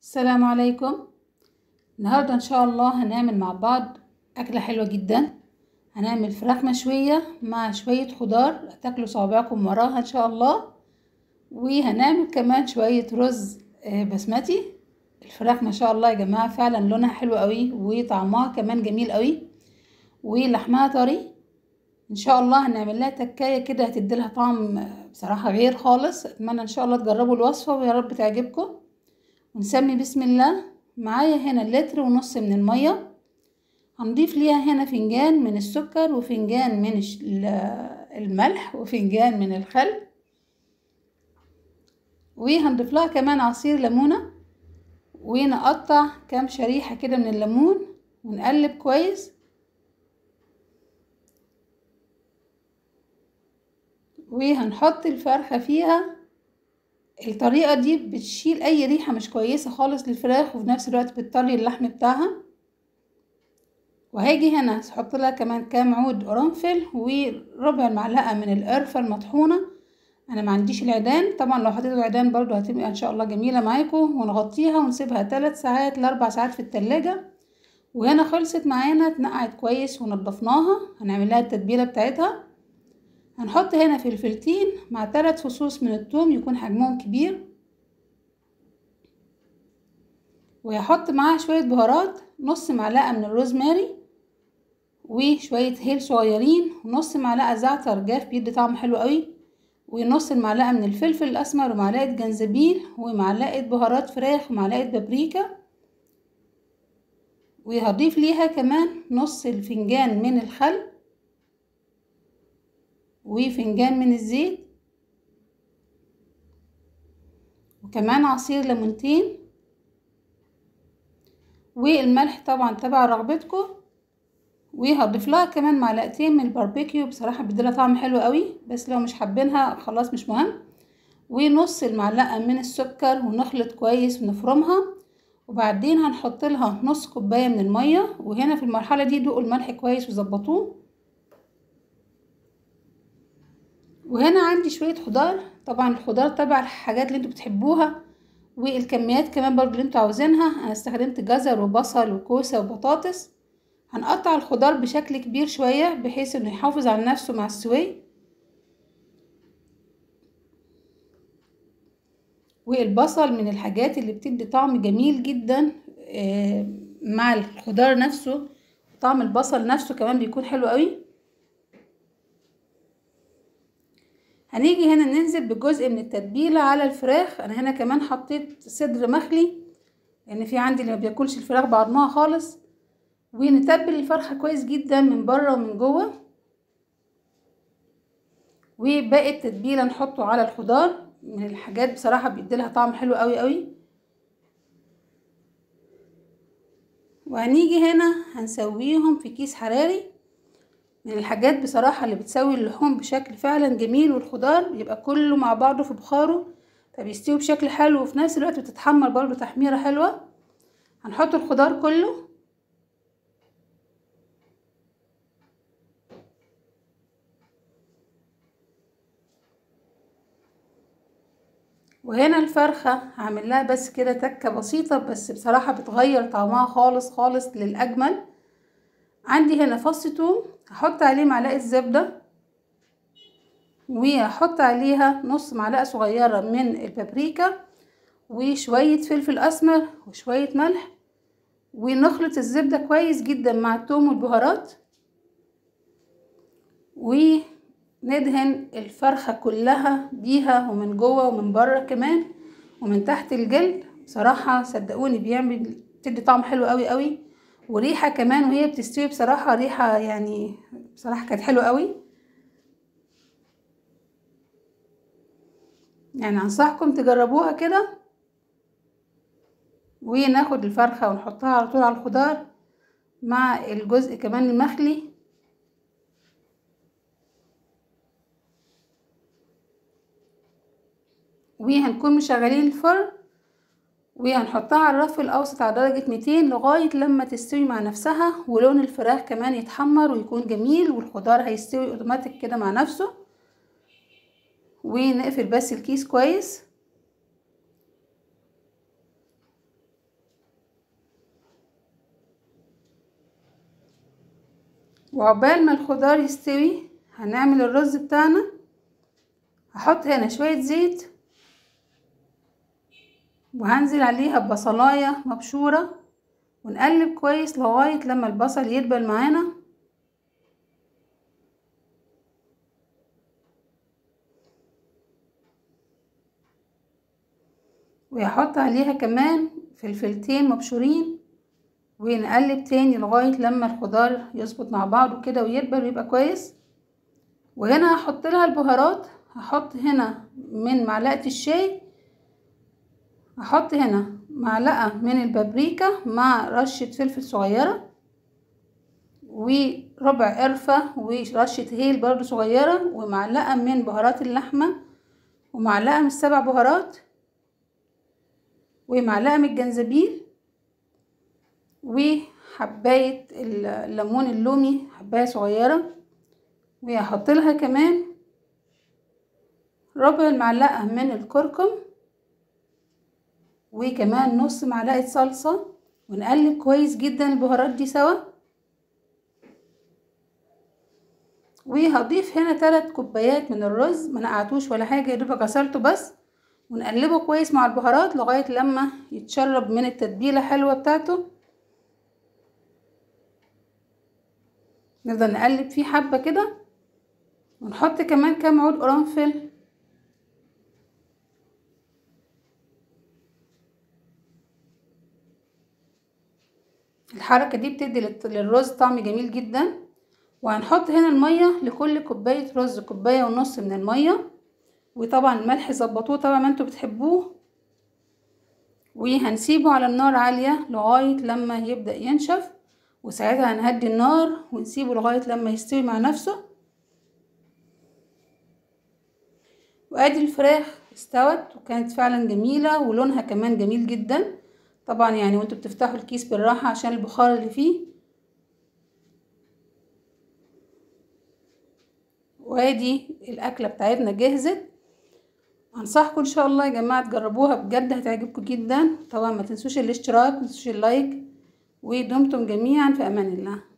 السلام عليكم النهاردة ان شاء الله هنعمل مع بعض اكلة حلوة جدا هنعمل فراخ مشوية مع شوية خضار تاكلوا صوابعكم وراها ان شاء الله وهنعمل كمان شوية رز آه، بسمتي الفراخ ما شاء الله يا جماعة فعلا لونها حلو قوي وطعمها كمان جميل قوي ولحمها طري ان شاء الله هنعمل لها تكايه كده هتديلها طعم آه، بصراحه غير خالص اتمنى ان شاء الله تجربوا الوصفه ويا رب تعجبكم ونسمي بسم الله معايا هنا لتر ونص من الميه هنضيف ليها هنا فنجان من السكر وفنجان من الش- ال- الملح وفنجان من الخل وهنضيف لها كمان عصير ليمونه ونقطع كام شريحه كده من الليمون ونقلب كويس وهنحط الفرخة فيها الطريقة دي بتشيل أي ريحة مش كويسة خالص للفراخ وفي نفس الوقت بتطري اللحم بتاعها وهاجي هنا هحط لها كمان كام عود قرنفل وربع معلقة من القرفة المطحونة أنا ما عنديش العيدان طبعا لو حطيت العيدان برضو هتبقى إن شاء الله جميلة معاكم ونغطيها ونسيبها ثلاث ساعات لأربع ساعات في التلاجة وهنا خلصت معانا اتنقعت كويس ونضفناها هنعمل لها التتبيلة بتاعتها هنحط هنا فلفلتين مع ثلاث فصوص من الثوم يكون حجمهم كبير وهحط معاها شوية بهارات نص معلقة من الروزماري وشوية هيل صغيرين ونص معلقة زعتر جاف بيدي طعم حلو قوي ونص المعلقة من الفلفل الأسمر ومعلقة جنزبيل ومعلقة بهارات فراخ ومعلقة بابريكا وهضيف ليها كمان نص الفنجان من الخل وفنجان من الزيت وكمان عصير ليمونتين والملح طبعا تبع رغبتكم وهضيف لها كمان معلقتين من الباربيكيو بصراحه بيديلها طعم حلو قوي بس لو مش حابينها خلاص مش مهم ونص المعلقه من السكر ونخلط كويس ونفرمها وبعدين هنحط لها نص كوبايه من الميه وهنا في المرحله دي دوقوا الملح كويس وظبطوه وهنا عندي شوية خضار طبعا الخضار تبع الحاجات اللي انتوا بتحبوها والكميات كمان برضو اللي انتوا عاوزينها انا استخدمت جزر وبصل وكوسة وبطاطس هنقطع الخضار بشكل كبير شوية بحيث انه يحافظ على نفسه مع السوي والبصل من الحاجات اللي بتدي طعم جميل جدا آه، مع الخضار نفسه طعم البصل نفسه كمان بيكون حلو قوي هنيجي هنا ننزل بجزء من التتبيلة على الفراخ انا هنا كمان حطيت صدر مخلي لان يعني في عندي اللي ما بياكلش الفراخ بعضمها خالص ونتبل الفرخة كويس جدا من بره ومن جوه وباقي التتبيلة نحطه على الخضار من الحاجات بصراحة بيديلها طعم حلو قوي قوي وهنيجي هنا هنسويهم في كيس حراري من الحاجات بصراحة اللي بتسوي اللحوم بشكل فعلا جميل والخضار يبقى كله مع بعضه في بخاره فبيستوي بشكل حلو وفي نفس الوقت بتتحمر برضه تحميرة حلوة هنحط الخضار كله وهنا الفرخة هعمل لها بس كده تكة بسيطة بس بصراحة بتغير طعمها خالص خالص للأجمل عندي هنا فص توم هحط عليه معلقة زبدة وهحط عليها نص معلقة صغيرة من البابريكا وشوية فلفل أسمر وشوية ملح ونخلط الزبدة كويس جدا مع التوم والبهارات وندهن الفرخة كلها بيها ومن جوه ومن بره كمان ومن تحت الجلد بصراحة صدقوني بيعمل بتدي طعم حلو قوي قوي وريحة كمان وهي بتستوي بصراحة ريحة يعني بصراحة كانت حلوة قوي يعني انصحكم تجربوها كده وناخد الفرخة ونحطها على طول على الخضار مع الجزء كمان المخلي وهنكون مشغلين الفرن وهنحطها على الرف الأوسط على درجة 200 لغاية لما تستوي مع نفسها ولون الفراخ كمان يتحمر ويكون جميل والخضار هيستوي اوتوماتيك كده مع نفسه ونقفل بس الكيس كويس وعقبال ما الخضار يستوي هنعمل الرز بتاعنا هحط هنا شوية زيت وهنزل عليها ببصلاية مبشورة ونقلب كويس لغاية لما البصل يدبل معانا وهحط عليها كمان فلفلتين مبشورين ونقلب تاني لغاية لما الخضار يظبط مع بعضه كده ويدبل ويبقى كويس وهنا هحط لها البهارات هحط هنا من معلقة الشاي هحط هنا معلقة من البابريكا مع رشة فلفل صغيرة وربع قرفة ورشة هيل برضو صغيرة ومعلقة من بهارات اللحمة ومعلقة من السبع بهارات ومعلقة من الجنزبيل وحباية الليمون اللومي حباية صغيرة وهحط لها كمان ربع المعلقة من الكركم وكمان نص معلقة صلصة ونقلب كويس جدا البهارات دي سوا وهضيف هنا تلات كوبايات من الرز ما نقعتوش ولا حاجة يدوبك غسلته بس ونقلبه كويس مع البهارات لغاية لما يتشرب من التتبيلة حلوة بتاعته نفضل نقلب فيه حبة كده ونحط كمان كام عود قرنفل الحركة دي بتدي للرز طعم جميل جدا وهنحط هنا المية لكل كوباية رز كوباية ونص من المية وطبعا الملح ظبطوه طبعا ما انتوا بتحبوه وهنسيبه على النار عالية لغاية لما يبدأ ينشف وساعتها هنهدي النار ونسيبه لغاية لما يستوي مع نفسه وادي الفراخ استوت وكانت فعلا جميلة ولونها كمان جميل جدا طبعا يعني وانتوا بتفتحوا الكيس بالراحة عشان البخار اللي فيه وادي الاكلة بتاعتنا جهزت انصحكم ان شاء الله يا جماعة تجربوها بجد هتعجبكم جدا طبعا ما تنسوش الاشتراك ما تنسوش اللايك ودمتم جميعا في امان الله